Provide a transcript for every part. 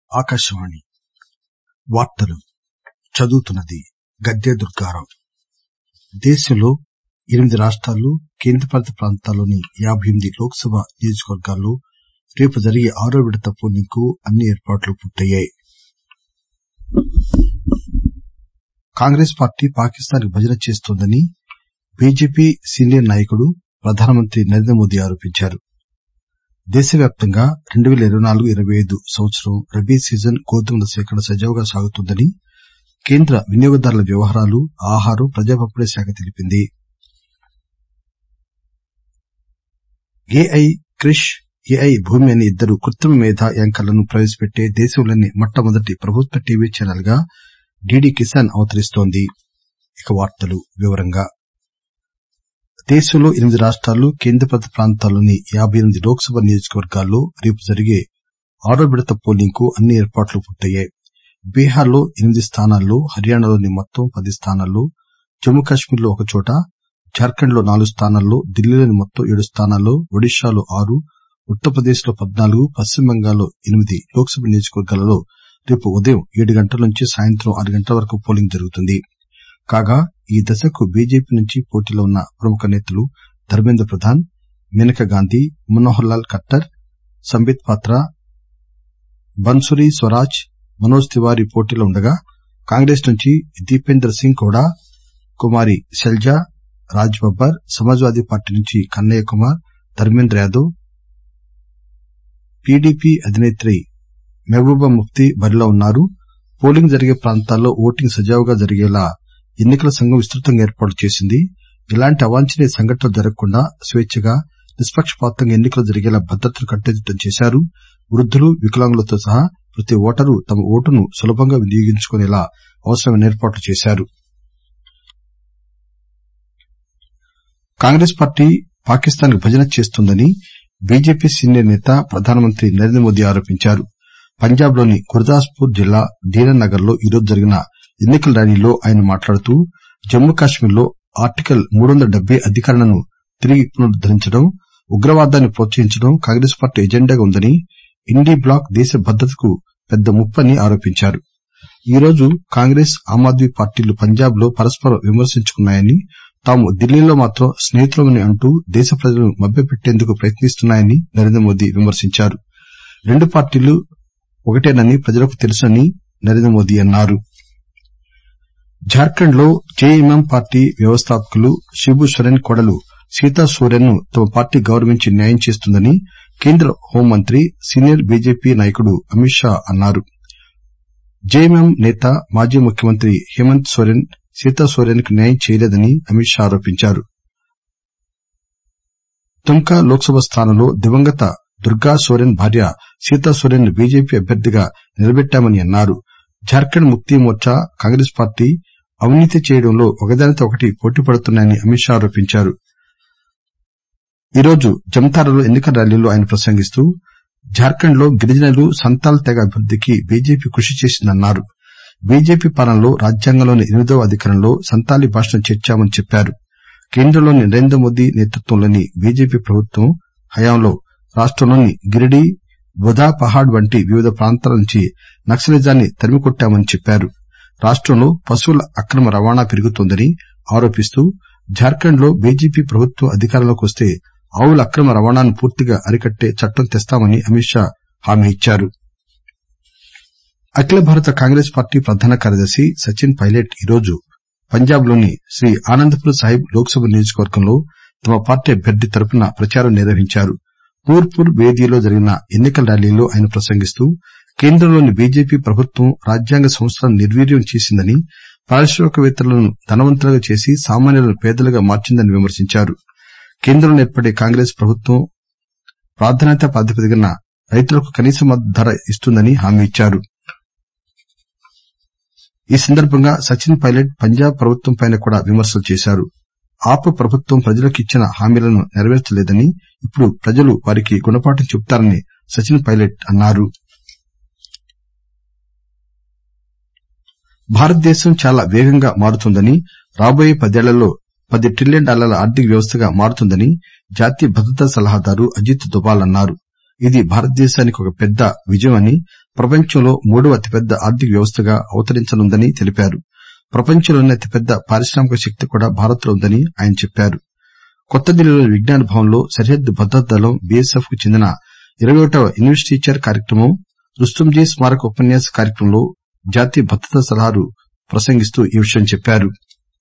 ఆకాశవాణి వార్తలు చదువుతున్నది గద్దె దుర్గారావు దేశంలో ఎనిమిది రాష్టాలు కేంద్రపాలిత ప్రాంతాల్లోని యాబై ఎనిమిది లోక్ సభ నియోజకవర్గాల్లో రేపు జరిగే ఆరో విడత పోలింగ్ కు అన్ని ఏర్పాట్లు పూర్తయ్యాయి కాంగ్రెస్ పార్టీ పాకిస్తాన్ కు భజన చేస్తోందని బీజేపీ సీనియర్ నాయకుడు ప్రధానమంత్రి నరేంద్ర మోదీ ఆరోపించారు దేశవ్యాప్తంగా రెండు పేల ఇరవై నాలుగు ఇరవై ఐదు సంవత్సరం రబీ సీజన్ గోధుమల సేకరణ సజావుగా సాగుతోందని కేంద్ర వినియోగదారుల వ్యవహారాలు ఆహారం ప్రజా పంపిణీ శాఖ తెలిపింది ఏఐ క్రిష్ ఏఐ భూమి అనే ఇద్దరు కృత్రిమ మేధా యాంకర్లను ప్రవేశపెట్టే దేశంలోని మొట్టమొదటి ప్రభుత్వ టీవీ ఛానల్ గా డీడీ కిసాన్ అవతరిస్తోంది దేశంలో ఎనిమిది రాష్టాలు కేంద్రపాలిత ప్రాంతాల్లోని యాబై ఎనిమిది లోక్ సభ నియోజకవర్గాల్లో రేపు జరిగే ఆరో విడత పోలింగ్ కు అన్ని ఏర్పాట్లు పూర్తయ్యాయి బీహార్ లో ఎనిమిది స్థానాల్లో హర్యానాలోని మొత్తం పది స్థానాల్లో జమ్మూ కశ్మీర్ లో ఒకచోట జార్ఖండ్ లో నాలుగు స్థానాల్లో ఢిల్లీలోని మొత్తం ఏడు స్థానాల్లో ఒడిశాలో ఆరు ఉత్తరప్రదేశ్ లో పద్నాలుగు పశ్చిమ బెంగాల్ లో ఎనిమిది లోక్ సభ నియోజకవర్గాలలో రేపు ఉదయం ఏడు గంటల నుంచి సాయంత్రం ఆరు గంటల వరకు పోలింగ్ జరుగుతుంది కాగా ఈ దశకు బీజేపీ నుంచి పోటీలో ఉన్న ప్రముఖ నేతలు ధర్మేంద్ర ప్రధాన్ మేనకా గాంధీ మనోహర్ లాల్ ఖట్టర్ సంబిత్ పాత్ర బన్సురీ స్వరాజ్ మనోజ్ తివారీ పోటీలో ఉండగా కాంగ్రెస్ నుంచి దీపేందర్ సింగ్ హూడా కుమారి శైలజ రాజ్ బబ్బర్ సమాజ్ వాదీ పార్టీ నుంచి కన్నయ్య కుమార్ ధర్మేంద్ర యాదవ్ పీడీపీ అధినేత్రి మెహబూబా ముఫ్తీ బరిలో ఉన్నారు పోలింగ్ జరిగే ప్రాంతాల్లో ఓటింగ్ సజావుగా జరిగేలా ఎన్ని కల సంఘం విస్తృతంగా ఏర్పాట్లు చేసింది ఎలాంటి అవాంఛనీయ సంఘటనలు జరగకుండా స్వేచ్చగా నిష్పక్షపాతంగా ఎన్ని కలు జరిగేలా భద్రతను కట్టుదిట్టం చేశారు వృద్దులు వికలాంగులతో సహా ప్రతి ఓటరు తమ ఓటును సులభంగా వినియోగించుకునేలా అవసరమైన ఏర్పాట్లు చేశారు కాంగ్రెస్ పార్టీ పాకిస్తాన్ కు భజన చేస్తోందని బీజేపీ సీనియర్ నేత ప్రధానమంత్రి నరేంద్ర మోదీ ఆరోపించారు పంజాబ్ లోని గుర్దాస్ పూర్ జిల్లా దీనన్ నగర్ లో ఈరోజు జరిగిన ఎన్ని కల ర్యాలీలో ఆయన మాట్లాడుతూ జమ్మూ కశ్మీర్ లో ఆర్టికల్ మూడొందల డెబ్బై అధికరణను తిరిగి పునరుద్దరించడం ఉగ్రవాదాన్ని ప్రోత్సహించడం కాంగ్రెస్ పార్టీ ఎజెండాగా ఉందని ఇండీ బ్లాక్ దేశ భద్రతకు పెద్ద ముప్పని ఆరోపించారు ఈరోజు కాంగ్రెస్ ఆమ్ ఆద్మీ పార్టీలు పంజాబ్ లో పరస్పరం విమర్శించుకున్నాయని తాము ఢిల్లీలో మాత్రం స్నేహితులమని అంటూ దేశ ప్రజలను మభ్యపెట్టేందుకు ప్రయత్నిస్తున్నాయని నరేంద్ర మోదీ విమర్శించారు రెండు పార్టీలు ఒకటేనని ప్రజలకు తెలుసని నరేంద్ర మోదీ అన్నారు జార్ఖండ్ లో జేఎంఎం పార్టీ వ్యవస్థాపకులు శిబు సోరెన్ కోడలు సీతా సోరెన్ ను తమ పార్టీ గౌరవించి న్యాయం చేస్తుందని కేంద్ర హోంమంత్రి సీనియర్ బీజేపీ నాయకుడు అమిత్ షా అన్నారు జేఎంఎం నేత మాజీ ముఖ్యమంత్రి హేమంత్ సోరెన్ సీతా సోరెన్ కు న్యాయం చేయలేదని అమిత్ షా ఆరోపించారు దుమ్కా లోక్ సభ స్థానంలో దివంగత దుర్గా సోరెన్ భార్య సీతా సోరెన్ ను బీజేపీ అభ్యర్థిగా నిలబెట్టామని అన్నారు జార్ఖండ్ ముక్తి మోర్చా కాంగ్రెస్ పార్టీ అవినీతి చేయడంలో ఒకదానితో ఒకటి పోటీపడుతున్నాయని అమిత్ షా ఆరోపించారు ఈరోజు జమ్తారాలో ఎన్ని కల ర్యాలీలో ఆయన ప్రసంగిస్తూ జార్ఖండ్ లో గిరిజనులు సంతాల్ తెగ అభివృద్దికి బీజేపీ కృషి చేసిందన్నారు బీజేపీ పాలనలో రాజ్యాంగంలోని ఎనిమిదవ అధికరణంలో సంతాలీ భాషను చేర్చామని చెప్పారు కేంద్రంలోని నరేంద్ర మోదీ నేతృత్వంలోని బీజేపీ ప్రభుత్వం హయాంలో రాష్టంలోని గిరిడీ బుధా పహాడ్ వంటి వివిధ ప్రాంతాల నుంచి నక్సలిజాన్ని తరిమికొట్టామని చెప్పారు రాష్టంలో పశువుల అక్రమ రవాణా పెరుగుతోందని ఆరోపిస్తూ జార్ఖండ్ లో బీజేపీ ప్రభుత్వం అధికారంలోకి వస్తే ఆవుల అక్రమ రవాణాను పూర్తిగా అరికట్టే చట్టం తెస్తామని అమిత్ షా హామీ ఇచ్చారు అఖిల భారత కాంగ్రెస్ పార్టీ ప్రధాన కార్యదర్శి సచిన్ పైలట్ ఈరోజు పంజాబ్ లోని శ్రీ ఆనందపూర్ సాహిబ్ లోక్ సభ నియోజకవర్గంలో తమ పార్టీ అభ్యర్థి తరపున ప్రచారం నిర్వహించారు నూర్పూర్ బేదిలో జరిగిన ఎన్ని కల ర్యాలీలో ఆయన ప్రసంగిస్తూ కేంద్రంలోని బీజేపీ ప్రభుత్వం రాజ్యాంగ సంస్థలను నిర్వీర్యం చేసిందని పారిశ్రామికవేత్తలను ధనవంతులుగా చేసి సామాన్యులను పేదలుగా మార్చిందని విమర్శించారు కేంద్రంలో ఏర్పడే కాంగ్రెస్ ప్రభుత్వం ప్రాధాన్యతా ప్రాతిపదికన రైతులకు కనీస మద్దతు ధర ఇస్తుందని హామీ ఇచ్చారు ఈ సందర్బంగా సచిన్ పైలట్ పంజాబ్ ప్రభుత్వంపై కూడా విమర్శలు చేశారు ఆప్ ప్రభుత్వం ప్రజలకు ఇచ్చిన హామీలను నెరవేర్చలేదని ఇప్పుడు ప్రజలు వారికి గుణపాఠం చెబుతారని సచిన్ పైలట్ అన్నారు భారతదేశం చాలా వేగంగా మారుతోందని రాబోయే పదేళ్లలో పది ట్రిలియన్ డాలర్ల ఆర్థిక వ్యవస్థగా మారుతుందని జాతీయ భద్రతా సలహాదారు అజిత్ దోబాల్ అన్నారు ఇది భారతదేశానికి ఒక పెద్ద విజయం అని ప్రపంచంలో మూడవ అతిపెద్ద ఆర్థిక వ్యవస్థగా అవతరించనుందని తెలిపారు ప్రపంచంలోనే అతిపెద్ద పారిశ్రామిక శక్తి కూడా భారత్ లో ఉందని ఆయన చెప్పారు కొత్త ఢిల్లీలోని విజ్ఞాన్ భవన్ లో సరిహద్దు భద్రతా దళం బీఎస్ఎఫ్ కు చెందిన ఇరవై ఒకటవ ఇన్వెస్టిచర్ కార్యక్రమం రుస్తుంజీ స్మారక ఉపన్యాస కార్యక్రమంలో జాతీయ భద్రతా సలహాదారు ప్రసంగిస్తూ ఈ విషయం చెప్పారు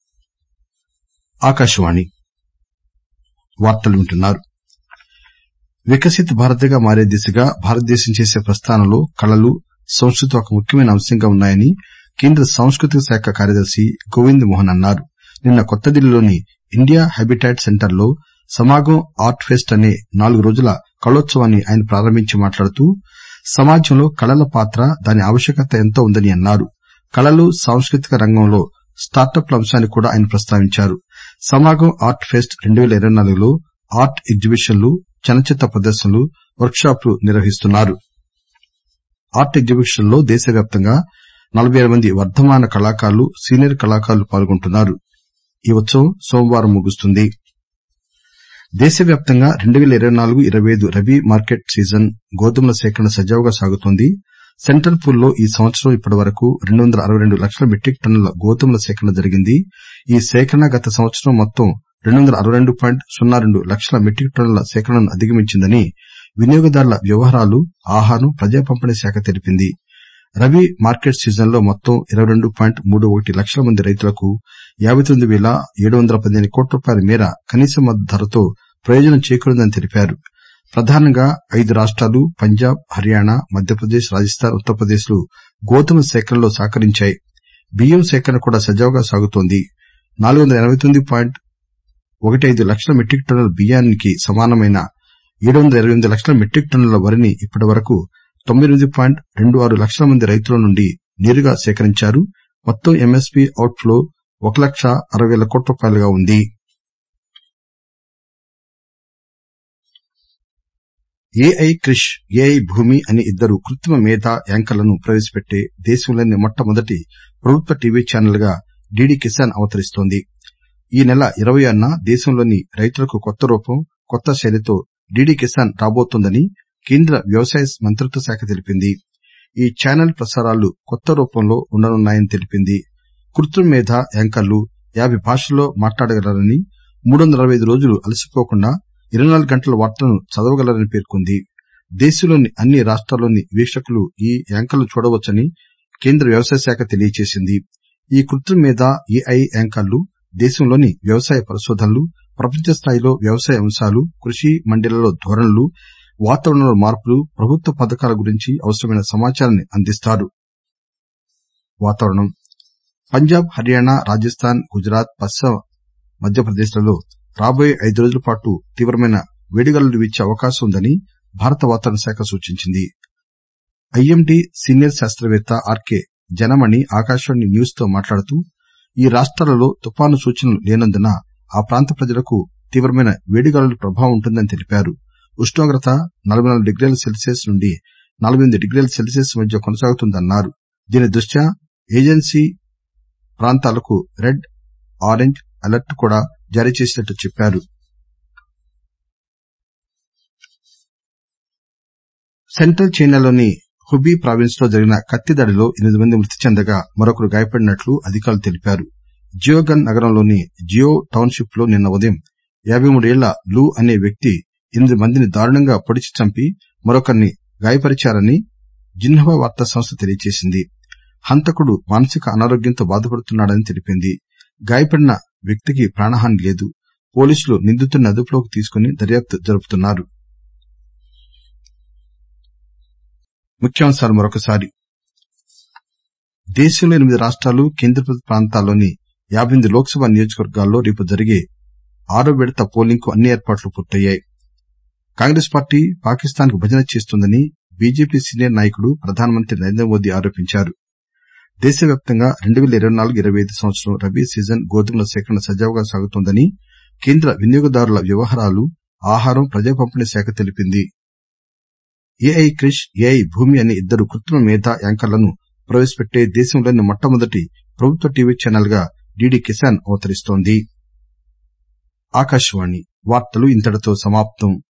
వికసిత్ భారత్ గా మారే దిశగా భారతదేశం చేసే ప్రస్థానంలో కళలు సంస్కృతి ఒక ముఖ్యమైన అంశంగా ఉన్నాయని కేంద్ర సాంస్కృతిక శాఖ కార్యదర్శి గోవింద్ మోహన్ అన్నారు నిన్న కొత్త ఢిల్లీలోని ఇండియా హ్యాబిటాట్ సెంటర్ లో సమాగం ఆర్ట్ ఫెస్ట్ అనే నాలుగు రోజుల కళోత్సవాన్ని ఆయన ప్రారంభించి మాట్లాడుతూ సమాజంలో కళల పాత్ర దాని ఆవశ్యకత ఎంతో ఉందని అన్నారు కళలు సాంస్కృతిక రంగంలో స్టార్టప్ల అంశాన్ని కూడా ఆయన ప్రస్తావించారు సమాగం ఆర్ట్ ఫెస్ట్ 2024 లో ఆర్ట్ ఎగ్జిబిషన్లు చలనచిత్ర ప్రదర్శనలు వర్క్ షాప్లు నిర్వహిస్తున్నారు ఆర్ట్ ఎగ్జిబిషన్ లో దేశవ్యాప్తంగా నలబై ఏడు మంది వర్దమాన కళాకారులు సీనియర్ కళాకారులు పాల్గొంటున్నారు ఈ ఉత్సవం సోమవారం ముగుస్తుంది దేశవ్యాప్తంగా 2024 రబీ మార్కెట్ సీజన్ గోధుమల సేకరణ సజావుగా సాగుతోంది సెంట్రల్ పూల్ లో ఈ సంవత్సరం ఇప్పటివరకు 262 లక్షల మెట్రిక్ టన్నుల గోధుమల సేకరణ జరిగింది ఈ సేకరణ గత సంవత్సరం మొత్తం 262.02 లక్షల మెట్రిక్ టన్నుల సేకరణను అధిగమించిందని వినియోగదారుల వ్యవహారాలు ఆహారం ప్రజా పంపిణీ శాఖ తెలిపింది రబీ మార్కెట్ సీజన్ లో మొత్తం 22.31 లక్షల మంది రైతులకు 59715 కోట్ల రూపాయల మేర కనీస మద్దతు ధరతో ప్రయోజనం చేకూరిందని తెలిపారు ప్రధానంగా ఐదు రాష్టాలు పంజాబ్ హర్యానా మధ్యప్రదేశ్ రాజస్థాన్ ఉత్తరప్రదేశ్ లు గోధుమల సేకరణలో సహకరించాయి బియ్యం సేకరణ కూడా సజావుగా సాగుతోంది 485 లక్షల మెట్రిక్ టన్నుల బియ్యానికి సమానమైన 728 లక్షల మెట్రిక్ టన్నుల వరిని ఇప్పటివరకు 98.26 లక్షల మంది రైతుల నుండి నేరుగా సేకరించారు మొత్తం ఎంఎస్పీ అవుట్ ఫ్లో ఒక లక్ష అరవై పేల కోట్ల రూపాయలుగా ఉంది ఏఐ క్రిష్ ఏఐ భూమి అనే ఇద్దరు కృత్రిమ మేధా యాంకర్లను ప్రవేశపెట్టే దేశంలోనే మొట్టమొదటి ప్రభుత్వ టీవీ ఛానల్ గా డీడీ కిసాన్ అవతరిస్తోంది ఈ నెల 26న దేశంలోని రైతులకు కొత్త రూపం కొత్త శైలితో డీడీ కిసాన్ రాబోతోందని కేంద్ర వ్యవసాయ మంత్రిత్వ శాఖ తెలిపింది ఈ ఛానల్ ప్రసారాలు కొత్త రూపంలో ఉండనున్నాయని తెలిపింది కృత్రిమ మేధ యాంకర్లు యాబై భాషల్లో మాట్లాడగలరని 365 రోజులు అలసిపోకుండా 24 గంటలు వార్తలను చదవగలరని పేర్కొంది దేశంలోని అన్ని రాష్టాల్లోని వీక్షకులు ఈ యాంకర్లను చూడవచ్చని కేంద్ర వ్యవసాయ శాఖ తెలియజేసింది ఈ కృత్రిమ మేధ ఏఐ యాంకర్లు దేశంలోని వ్యవసాయ పరిశోధనలు ప్రపంచ స్థాయిలో వ్యవసాయ అంశాలు కృషి మండీలలో ధోరణులు వాతావరణంలో మార్పులు ప్రభుత్వ పథకాల గురించి అవసరమైన సమాచారాన్ని అందిస్తారు పంజాబ్ హర్యానా రాజస్థాన్ గుజరాత్ పశ్చిమ మధ్యప్రదేశ్ లలో రాబోయే ఐదు రోజుల పాటు తీవ్రమైన వేడిగాలులు వీచే అవకాశం ఉందని భారత వాతావరణ శాఖ సూచించింది ఐఎండీ సీనియర్ శాస్త్రవేత్త ఆర్కే జనమణి ఆకాశవాణి న్యూస్ తో మాట్లాడుతూ ఈ రాష్టాలలో తుపాను సూచనలు లేనందున ఆ ప్రాంత ప్రజలకు తీవ్రమైన వేడిగాలుల ప్రభావం ఉంటుందని తెలిపారు ఉష్ణోగ్రత 44 డిగ్రీల సెల్సియస్ నుండి 48 డిగ్రీల సెల్సియస్ మధ్య కొనసాగుతుందన్నారు దీని దృష్ట్యా ఏజెన్సీ ప్రాంతాలకు రెడ్ ఆరెంజ్ అలర్ట్ కూడా జారీ చేసినట్లు చెప్పారు సెంట్రల్ చైనాలోని హుబీ ప్రావిన్స్ లో జరిగిన కత్తి దాడిలో ఎనిమిది మంది మృతి చెందగా మరొకరు గాయపడినట్లు అధికారులు తెలిపారు జియోగన్ నగరంలోని జియో టౌన్ షిప్ లో నిన్న ఉదయం యాబై మూడేళ్ల లూ అనే వ్యక్తి ఎనిమిది మందిని దారుణంగా పొడిచి చంపి మరొకరిని గాయపరిచారని జిన్హువా వార్తా సంస్థ తెలియజేసింది హంతకుడు మానసిక అనారోగ్యంతో బాధపడుతున్నాడని తెలిపింది గాయపడిన వ్యక్తికి ప్రాణహాని లేదు పోలీసులు నిందితుడిని అదుపులోకి తీసుకుని దర్యాప్తు జరుపుతున్నారు దేశంలో ఎనిమిది రాష్టాలు కేంద్రపాలిత ప్రాంతాల్లోని యాబై ఎనిమిది లోక్ సభ నియోజకవర్గాల్లో రేపు జరిగే ఆరవ విడత పోలింగ్ కు అన్ని ఏర్పాట్లు పూర్తయ్యాయి కాంగ్రెస్ పార్టీ పాకిస్తాన్ కు భజన చేస్తోందని బీజేపీ సీనియర్ నాయకుడు ప్రధానమంత్రి నరేంద్రమోదీ ఆరోపించారు దేశవ్యాప్తంగా 2024 సంవత్సరం రబీ సీజన్ గోధుమల సేకరణ సజావుగా సాగుతోందని కేంద్ర వినియోగదారుల వ్యవహారాలు ఆహారం ప్రజా పంపిణీ శాఖ తెలిపింది ఏఐ క్రిష్ ఏఐ భూమి అనే ఇద్దరు కృత్రిమ మేధా యాంకర్లను ప్రవేశపెట్టే దేశంలోని మొట్టమొదటి ప్రభుత్వ టీవీ ఛానల్ గా డీడీ కిసాన్ అవతరిస్తోంది